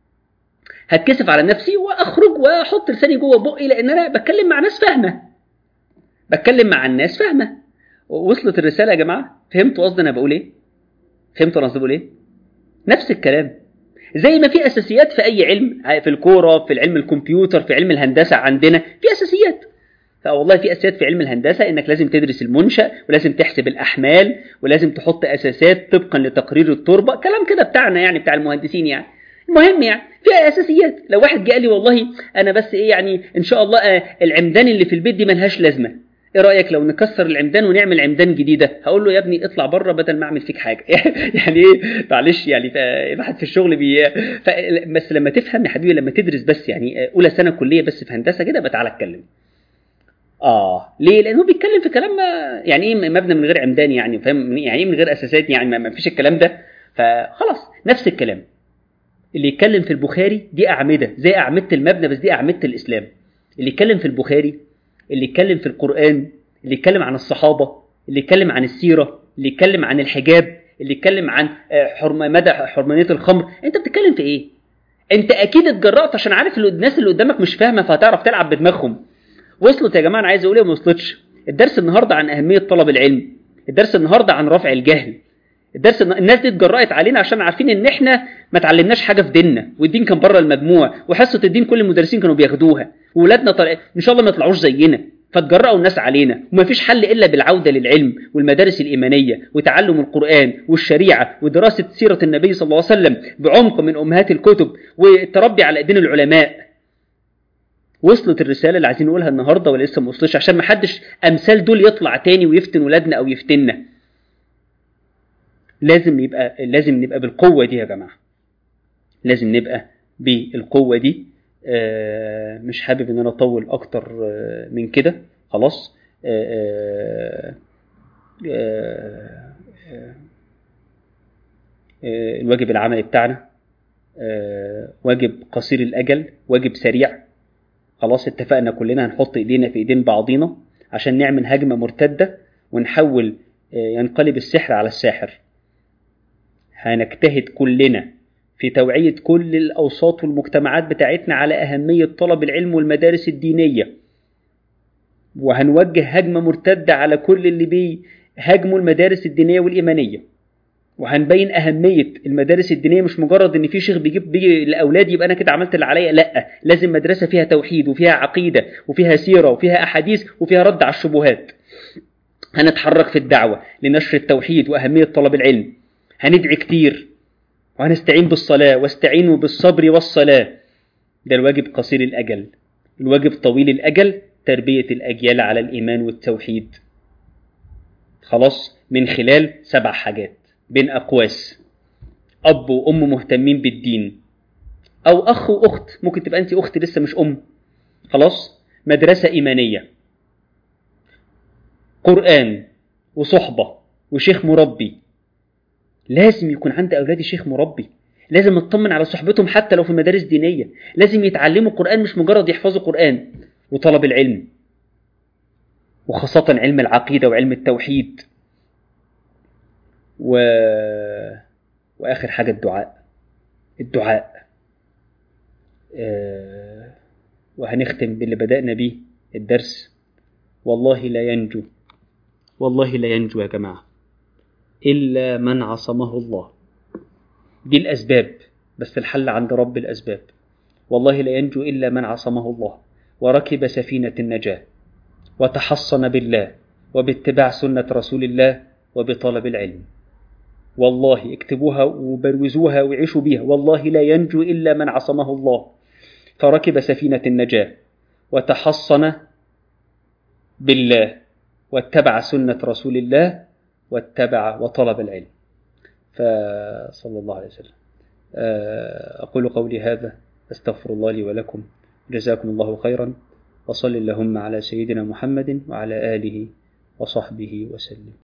هتكسف على نفسي واخرج واحط لساني جوه بقي لان انا بتكلم مع ناس فاهمه بتكلم مع الناس فاهمه وصلت الرساله يا جماعه فهمتوا قصدي انا بقول ايه فهمتوا انا قصدي بقول ايه نفس الكلام زي ما في اساسيات في اي علم في الكوره في علم الكمبيوتر في علم الهندسه عندنا في اساسيات فوالله في اساسيات في علم الهندسه انك لازم تدرس المنشا ولازم تحسب الاحمال ولازم تحط اساسات طبقا لتقرير التربه كلام كده بتاعنا يعني بتاع المهندسين يعني المهم يعني في اساسيات لو واحد جه قال لي والله انا بس ايه يعني ان شاء الله آه العمدان اللي في البيت دي ملهاش لازمه ايه رايك لو نكسر العمدان ونعمل عمدان جديده هقول له يا ابني اطلع بره بدل ما اعمل فيك حاجه يعني ايه معلش يعني الواحد في الشغل بي ف... بس لما تفهم يا حبيبي لما تدرس بس يعني اولى سنه كليه بس في هندسه كده بقى تعالى اتكلم اه ليه لانه بيتكلم في كلام ما يعني ايه مبنى من غير عمدان يعني فاهم يعني ايه من غير اساسات يعني ما فيش الكلام ده فخلاص نفس الكلام اللي يتكلم في البخاري دي اعمده زي اعمده المبنى بس دي اعمده الاسلام اللي يتكلم في البخاري اللي يتكلم في القرآن اللي يتكلم عن الصحابة اللي يتكلم عن السيرة اللي يتكلم عن الحجاب اللي يتكلم عن حرم مدى حرمانية الخمر انت بتتكلم في ايه انت اكيد اتجرأت عشان عارف الناس اللي قدامك مش فاهمة فهتعرف تلعب بدماغهم وصلت يا جماعة انا عايز اقول ايه ما وصلتش الدرس النهاردة عن اهمية طلب العلم الدرس النهاردة عن رفع الجهل الدرس الناس دي اتجرأت علينا عشان عارفين ان احنا ما اتعلمناش حاجه في ديننا والدين كان بره المجموع وحصه الدين كل المدرسين كانوا بياخدوها واولادنا طلع... ان شاء الله ما يطلعوش زينا فتجرأوا الناس علينا وما فيش حل الا بالعوده للعلم والمدارس الايمانيه وتعلم القران والشريعه ودراسه سيره النبي صلى الله عليه وسلم بعمق من امهات الكتب والتربي على ايدين العلماء وصلت الرساله اللي عايزين نقولها النهارده ولا لسه ما وصلتش عشان ما حدش امثال دول يطلع تاني ويفتن ولادنا او يفتنا لازم يبقى لازم نبقى بالقوه دي يا جماعه لازم نبقى بالقوه دي آه مش حابب ان انا اطول اكتر آه من كده خلاص آه الواجب العملي بتاعنا واجب قصير الاجل واجب سريع خلاص اتفقنا كلنا هنحط ايدينا في ايدين بعضينا عشان نعمل هجمه مرتده ونحول ينقلب السحر على الساحر هنجتهد كلنا في توعية كل الأوساط والمجتمعات بتاعتنا على أهمية طلب العلم والمدارس الدينية وهنوجه هجمة مرتدة على كل اللي بيهاجموا المدارس الدينية والإيمانية وهنبين أهمية المدارس الدينية مش مجرد إن في شيخ بيجيب بيجي لأولاد يبقى أنا كده عملت اللي عليا لأ لازم مدرسة فيها توحيد وفيها عقيدة وفيها سيرة وفيها أحاديث وفيها رد على الشبهات هنتحرك في الدعوة لنشر التوحيد وأهمية طلب العلم هندعي كتير وهنستعين بالصلاة واستعينوا بالصبر والصلاة ده الواجب قصير الأجل الواجب طويل الأجل تربية الأجيال على الإيمان والتوحيد خلاص من خلال سبع حاجات بين أقواس أب وأم مهتمين بالدين أو أخ وأخت ممكن تبقى أنت أخت لسه مش أم خلاص مدرسة إيمانية قرآن وصحبة وشيخ مربي لازم يكون عند أولادي شيخ مربي لازم اطمن على صحبتهم حتى لو في مدارس دينية لازم يتعلموا قرآن مش مجرد يحفظوا قرآن وطلب العلم وخاصة علم العقيدة وعلم التوحيد و... وآخر حاجة الدعاء الدعاء آه... وهنختم باللي بدأنا بيه الدرس والله لا ينجو والله لا ينجو يا جماعة إلا من عصمه الله دي الأسباب بس الحل عند رب الأسباب والله لا ينجو إلا من عصمه الله وركب سفينة النجاة وتحصن بالله وباتباع سنة رسول الله وبطلب العلم والله اكتبوها وبروزوها وعيشوا بيها والله لا ينجو إلا من عصمه الله فركب سفينة النجاة وتحصن بالله واتبع سنة رسول الله واتبع وطلب العلم فصلى الله عليه وسلم أقول قولي هذا أستغفر الله لي ولكم جزاكم الله خيرا وصل اللهم على سيدنا محمد وعلى آله وصحبه وسلم